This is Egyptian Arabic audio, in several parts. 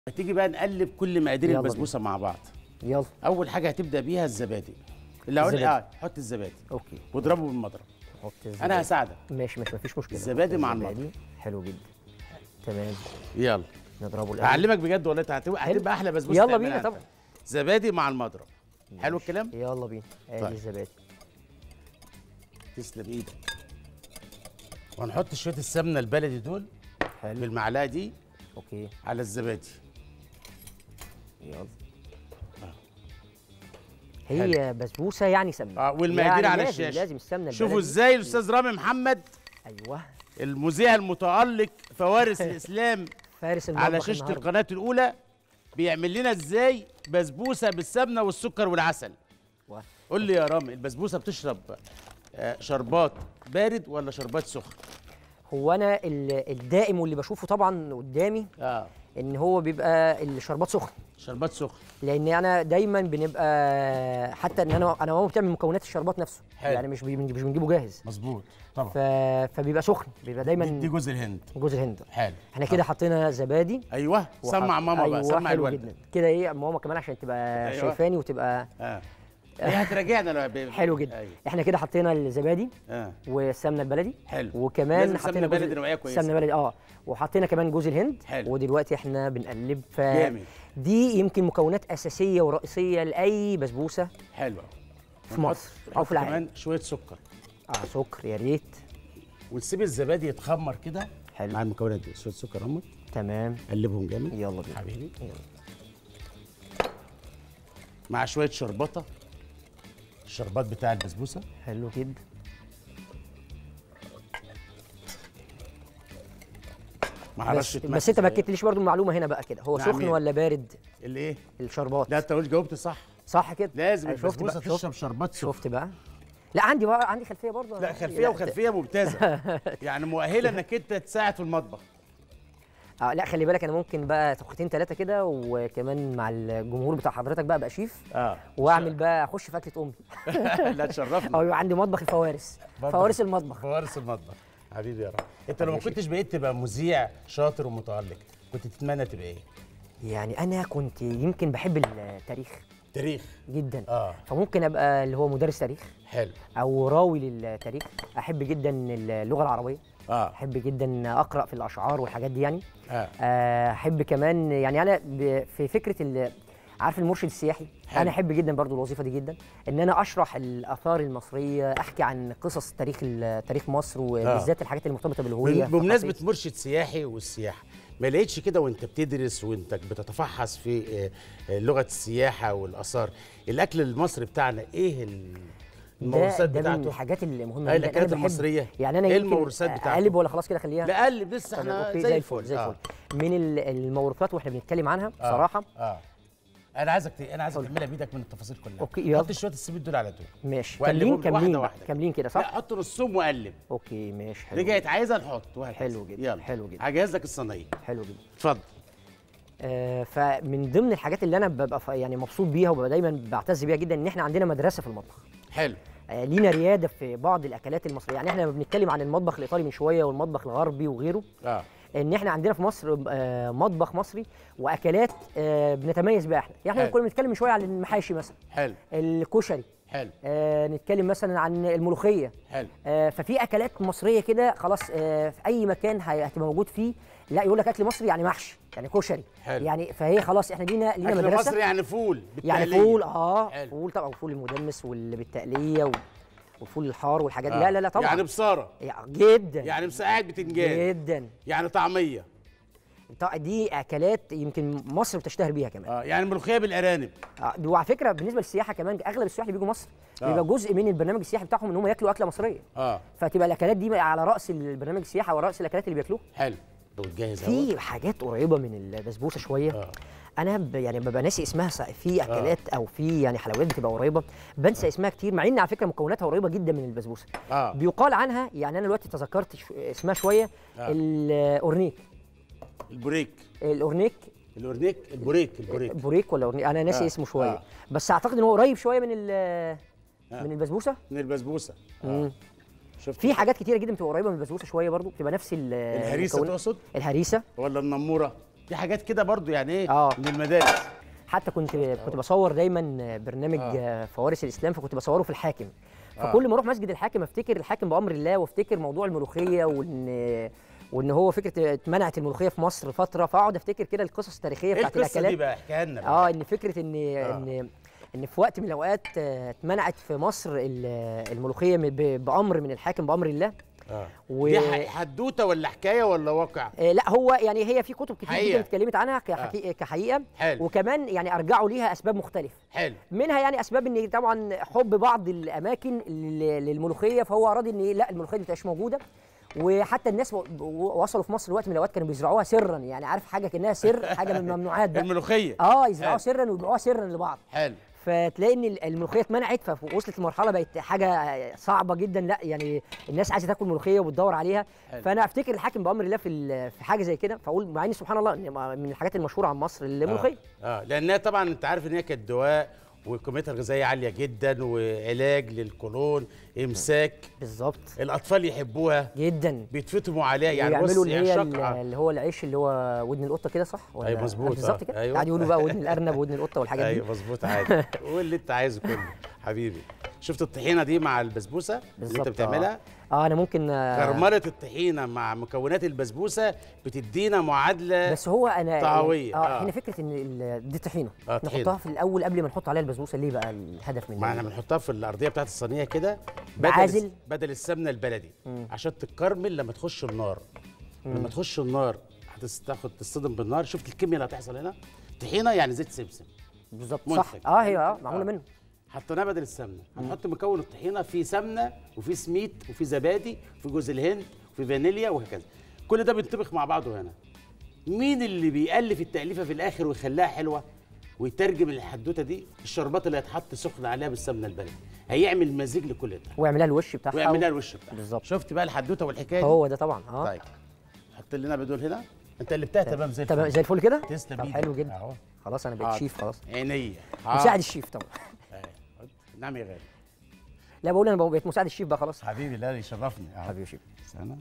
هتيجي بقى نقلب كل مقادير يلا البسبوسه مع بعض يلا اول حاجه هتبدا بيها الزبادي اللي هقول الزبادي. اه حط الزبادي اوكي واضربه بالمضرب حط انا هساعدك ماشي ماشي مفيش مشكله الزبادي حط مع الزبادي. حلو جدا تمام يلا نضربه الاول هعلمك بجد والله هت- هتبقى احلى بسبوسه يلا تعملها بينا أنت. طبعا. زبادي مع المضرب حلو الكلام يلا بينا ادي طيب. الزبادي تسلم ايدك وهنحط شويه السمنه البلدي دول حلو بالمعلقه دي اوكي على الزبادي يلا هي بسبوسه يعني سمنه اه والمقادير يعني على لازم الشاشه لازم السمنه شوفوا البلدي. ازاي الاستاذ رامي محمد ايوه المذيع المتالق فوارس الاسلام فارس المطبخ على شاشه النهاردة. القناه الاولى بيعمل لنا ازاي بسبوسه بالسمنه والسكر والعسل و- قول لي يا رامي البسبوسه بتشرب آه، شربات بارد ولا شربات سخن هو انا ال- الدائم واللي بشوفه طبعا قدامي اه ان هو بيبقى الشربات سخن شربات سخن لان انا دايما بنبقى حتى ان انا انا ماما بتعمل مكونات الشربات نفسه حلو. يعني مش بي- مش بنجيبه جاهز مظبوط ف... طبعا فبيبقى سخن بيبقى دي, دي دايما جوز الهند جوز الهند حلو احنا كده حطينا زبادي ايوه سمع وحط- ماما بقى أيوة سمع حلو الوالده جدا كده ايه ماما كمان عشان تبقى أيوة. شايفاني وتبقى اه هي هتراجعنا لو ب- حلو جدا أيوة. احنا كده حطينا الزبادي اه والسمنه البلدي حلو وكمان لازم حطينا سمنة جوز- بلدي نوعية كويسة. سمنه بلدي اه وحطينا كمان جوز الهند حلو. ودلوقتي احنا بنقلب ف جامد. دي يمكن مكونات اساسيه ورئيسيه لاي بسبوسه حلوه في مصر او في العالم كمان شويه سكر اه سكر يا ريت ونسيب الزبادي يتخمر كده حلو. مع المكونات دي شويه سكر هم تمام قلبهم جامد يلا بينا حبيبي يلا. مع شويه شربطه الشربات بتاع البسبوسه حلو جدا مع بس, رشه بس انت ما اكدتليش برضو المعلومه هنا بقى كده هو نعم سخن إيه؟ ولا بارد الايه الشربات لا انت قلت جاوبت صح صح كده لازم أي شفت البسبوسه بقى شفت, تشرب شربات سخن شفت بقى لا عندي بقى عندي خلفيه برضو لا خلفيه وخلفيه ممتازه يعني مؤهله انك انت تساعد في المطبخ آه لا خلي بالك انا ممكن بقى طبختين ثلاثه كده وكمان مع الجمهور بتاع حضرتك بقى ابقى شيف اه واعمل بقى اخش في اكله امي لا تشرفنا او يبقى عندي مطبخ الفوارس برضه. فوارس المطبخ فوارس المطبخ حبيبي يا رب انت لو ما حبيبي. كنتش بقيت تبقى مذيع شاطر ومتالق كنت تتمنى تبقى ايه يعني انا كنت يمكن بحب التاريخ تاريخ جدا اه فممكن ابقى اللي هو مدرس تاريخ حلو او راوي للتاريخ احب جدا اللغه العربيه اه احب جدا اقرا في الاشعار والحاجات دي يعني اه آه، احب كمان يعني انا ب- في فكره ال- عارف المرشد السياحي حلو. انا احب جدا برضو الوظيفه دي جدا ان انا اشرح الاثار المصريه احكي عن قصص تاريخ ال- تاريخ مصر وبالذات الحاجات المرتبطه بالهويه بمناسبه الثقافية. مرشد سياحي والسياحه ما لقيتش كده وانت بتدرس وانت بتتفحص في آه، آه، لغه السياحه والاثار الاكل المصري بتاعنا ايه ال- ده, الموروثات ده من بتاعته الحاجات المهمه أي جدا الأكلات أنا بحب- المصرية. يعني انا إيه يمكن الموروثات بتاعته؟ اقلب ولا خلاص كده خليها لا قلب لسه طب احنا اوكي زي الفل زي آه. الفل من ال- الموروثات واحنا بنتكلم عنها آه. بصراحه اه انا عايزك ت- انا عايزك اتفضل. تعملها بايدك من التفاصيل كلها أوكي، يلا. حط شويه السبيد دول على دول ماشي وقلبهم كاملين واحدة كاملين بقى. واحدة. كاملين كده لا صح حط نصهم وقلب اوكي ماشي حلو رجعت عايزه نحط وهكذا حلو جدا، يلا حلو جدا. هجهز لك الصينيه حلو جدا اتفضل آه، فمن ضمن الحاجات اللي انا ببقى ف- يعني مبسوط بيها وببقى دايما بعتز بيها جدا ان احنا عندنا مدرسه في المطبخ حلو آه، لينا رياده في بعض الاكلات المصريه يعني احنا لما بنتكلم عن المطبخ الايطالي من شويه والمطبخ الغربي وغيره اه ان احنا عندنا في مصر آه، مطبخ مصري واكلات آه، بنتميز بيها احنا يعني حلو. احنا كنا بنتكلم من شويه عن المحاشي مثلا حلو الكشري حلو آه، نتكلم مثلا عن الملوخيه حلو آه، ففي اكلات مصريه كده خلاص آه، في اي مكان هي- هتبقى موجود فيه لا يقول لك اكل مصري يعني محشي يعني كشري حلو. يعني فهي خلاص احنا لينا لينا اكل مدرسه مصري يعني فول يعني بالتقلية. فول اه حلو. فول طبعا فول المدمس واللي بالتقليه و- والفول الحار والحاجات دي آه. لا لا لا طبعا يعني بصاره يعني جدا يعني مسقعه بتنجان جدا يعني طعميه طبعا دي اكلات يمكن مصر بتشتهر بيها كمان اه يعني ملوخيه بالارانب آه، دي وعلى فكره بالنسبه للسياحه كمان اغلب السياح اللي بيجوا مصر آه. بيبقى جزء من البرنامج السياحي بتاعهم ان هم ياكلوا اكله مصريه اه فتبقى الاكلات دي على راس البرنامج السياحي وراس الاكلات اللي بياكلوها حلو وتجهز اهو في حاجات قريبه من البسبوسه شويه آه. انا ب يعني ببقى ناسي اسمها ص- في اكلات او في يعني حلويات بتبقى قريبه بنسى اسمها كتير مع ان على فكره مكوناتها قريبه جدا من البسبوسه اه بيقال عنها يعني انا دلوقتي تذكرت شو- اسمها شويه آه. الاورنيك البوريك الاورنيك الاورنيك البوريك البوريك بوريك ولا أورنيك انا ناسي آه، اسمه شويه آه. بس اعتقد ان هو قريب شويه من ال- آه. من البسبوسه من البسبوسه اه مم. شفت في حاجات كتيره جدا بتبقى قريبه من البسبوسه شويه برضو بتبقى نفس ال- الهريسه المكونات. تقصد الهريسه ولا النموره في حاجات كده برضو يعني ايه آه. من المدارس حتى كنت كنت بصور دايما برنامج آه. آه. فوارس الاسلام فكنت بصوره في الحاكم فكل ما اروح مسجد الحاكم افتكر الحاكم بامر الله وافتكر موضوع الملوخيه وان وان هو فكره اتمنعت الملوخيه في مصر فتره فاقعد افتكر كده القصص التاريخيه ايه بتاعت القصه الاكلات دي بقى احكيها لنا بقى. اه ان فكره ان ان ان في وقت من الاوقات آه، اتمنعت في مصر ال- الملوخيه م- ب- بامر من الحاكم بامر الله اه و- دي ح- حدوته ولا حكايه ولا واقع آه، لا هو يعني هي في كتب كتير حقيقة. جدا اتكلمت عنها كحقيقة, كحقيقه حلو وكمان يعني ارجعوا ليها اسباب مختلفه حلو منها يعني اسباب ان طبعا حب بعض الاماكن لل- للملوخيه فهو اراد ان لا الملوخيه دي متبقاش موجوده وحتى الناس و- و- وصلوا في مصر وقت من الاوقات كانوا بيزرعوها سرا يعني عارف حاجه كانها سر حاجه من الممنوعات بقى الملوخيه اه يزرعوها حلو. سرا ويبيعوها سرا لبعض حلو فتلاقي ان الملوخيه اتمنعت فوصلت لمرحله بقت حاجه صعبه جدا لا يعني الناس عايزه تاكل ملوخيه وبتدور عليها حلو. فانا افتكر الحاكم بامر الله في ال- في حاجه زي كده فاقول مع ان سبحان الله إن من الحاجات المشهوره عن مصر الملوخيه اه, آه. لانها طبعا انت عارف ان هي كانت دواء وقيمتها الغذائيه عاليه جدا وعلاج للقولون امساك بالظبط الاطفال يحبوها جدا بيتفتموا عليها يعني ويعملوا بص اللي هي يعشق- ال- آه. اللي هو العيش اللي هو ودن القطه كده صح ولا أيوة مظبوط، بالظبط آه. كده أيوة. قاعد يقولوا بقى ودن الارنب ودن القطه والحاجات دي ايوه مظبوط عادي واللي انت عايزه كله حبيبي شفت الطحينه دي مع البسبوسه اللي انت بالظبط، بتعملها اه انا ممكن آه، كرمله الطحينه مع مكونات البسبوسه بتدينا معادله بس هو انا طعوية، اه آه. هنا فكره ان ال- دي طحينه آه، طحينة. نحطها في الاول قبل ما نحط عليها البسبوسه ليه بقى الهدف من ما ده؟ احنا بنحطها في الارضيه بتاعت الصينيه كده بدل بعازل؟ بدل السمنه البلدي عشان تتكرمل لما تخش النار لما تخش النار هتاخد تصطدم بالنار شفت الكميه اللي هتحصل هنا طحينه يعني زيت سمسم بالظبط منتج. صح اه هي اه معموله آه. منه حطيناه بدل السمنه هنحط مكون الطحينه فيه سمنه وفيه سميد وفيه زبادي وفيه جوز الهند وفيه فانيليا وهكذا كل ده بينطبخ مع بعضه هنا مين اللي بيألف التأليفة في الآخر ويخليها حلوة ويترجم الحدوتة دي الشربات اللي هيتحط سخن عليها بالسمنة البلدي هيعمل مزيج لكل ده ويعملها الوش بتاعها ويعملها و- الوش بتاعها بالظبط. شفت بقى الحدوتة والحكاية دي هو ده طبعا اه طيب حط لنا بدول هنا انت قلبتها تمام زي تمام الفل زي الفل كده تسلم طب ايدك حلو جدا اهو خلاص انا بقيت حاضر. شيف خلاص عينيا مساعد الشيف طبعا آه. نعم يا غالي لا بقول انا بقيت مساعد الشيف بقى خلاص حبيبي لا يشرفني أهو. حبيبي يا شيف استنى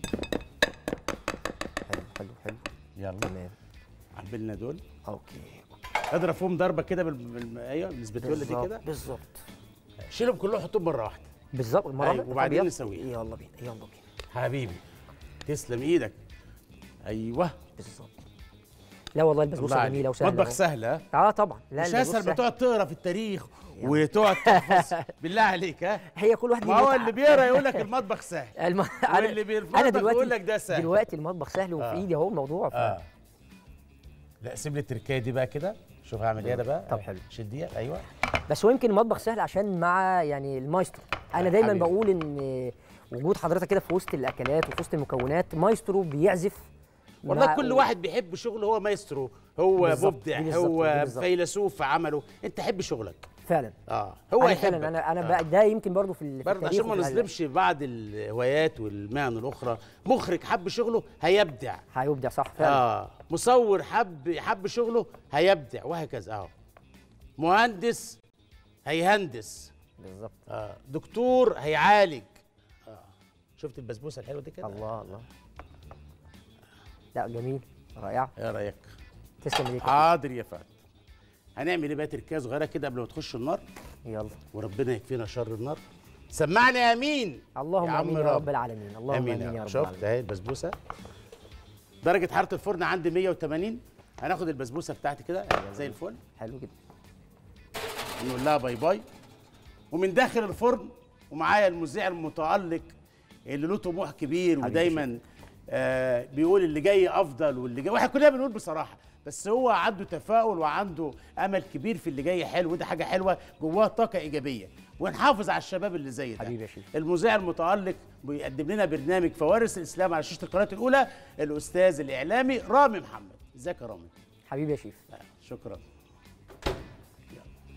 حلو حلو حلو يلا تمام عبلنا دول اوكي اضرب فيهم ضربه كده بال... بال... ايوه بالسبتوله دي بالظبط، كده بالظبط شيلهم كلهم حطهم مره واحده بالظبط المره أيوة، دي. وبعدين طب يلا. نسويها. يلا بينا يلا بينا حبيبي تسلم ايدك ايوه بالظبط لا والله الله البسبوسه عليك. جميله وسهله مطبخ أهو. سهل ها اه طبعا لا مش البسبوسة اسهل ما سهلة. تقعد تقرا في التاريخ وتقعد تحفظ بالله عليك ها هي كل واحد ما ليه هو متعة. اللي بيقرا يقول لك المطبخ سهل الم... واللي بيتفرج يقول لك ده سهل. دلوقتي المطبخ سهل وفي آه. ايدي اهو الموضوع ف... اه لا سيب لي التركايه دي بقى كده شوف هعمل ايه انا بقى طب حلو. شديها ايوه بس هو يمكن المطبخ سهل عشان مع يعني المايسترو انا آه، دايما حبيبي. بقول ان وجود حضرتك كده في وسط الاكلات وفي وسط المكونات مايسترو بيعزف والله مع- كل واحد بيحب شغله هو مايسترو هو بالظبط، مبدع دي بالظبط، هو دي بالظبط. فيلسوف في عمله انت حب شغلك فعلا اه هو انا يحبك فعلا انا انا آه. بقى ده يمكن برضو في ال- في برضه التاريخ عشان ما وفي ال- نظلمش بعض الهوايات والمهن الاخرى مخرج حب شغله هيبدع هيبدع صح فعلا اه مصور حب حب شغله هيبدع وهكذا اه مهندس هيهندس بالظبط آه. دكتور هيعالج آه. شفت البسبوسه الحلوه دي كده الله الله لا جميل رائع ايه رايك تسلم ايديك حاضر يا فهد هنعمل ايه بقى تركيه صغيره كده قبل ما تخش النار يلا وربنا يكفينا شر النار سمعني يا امين اللهم يا عم امين يا رب. رب العالمين اللهم امين يا رب شفت العالمين اهي البسبوسه درجه حراره الفرن عندي 180 هناخد البسبوسه بتاعتي كده زي الفل حلو جدا نقول لها باي باي ومن داخل الفرن ومعايا المذيع المتالق اللي له طموح كبير ودايما آه بيقول اللي جاي افضل واللي جاي واحنا كلنا بنقول بصراحه بس هو عنده تفاؤل وعنده امل كبير في اللي جاي حلو وده حاجه حلوه جواها طاقه ايجابيه ونحافظ على الشباب اللي زي ده حبيبي يا شيخ. المذيع المتالق بيقدم لنا برنامج فوارس الاسلام على شاشه القناه الاولى الاستاذ الاعلامي رامي محمد ازيك يا رامي حبيبي يا شيف آه، شكرا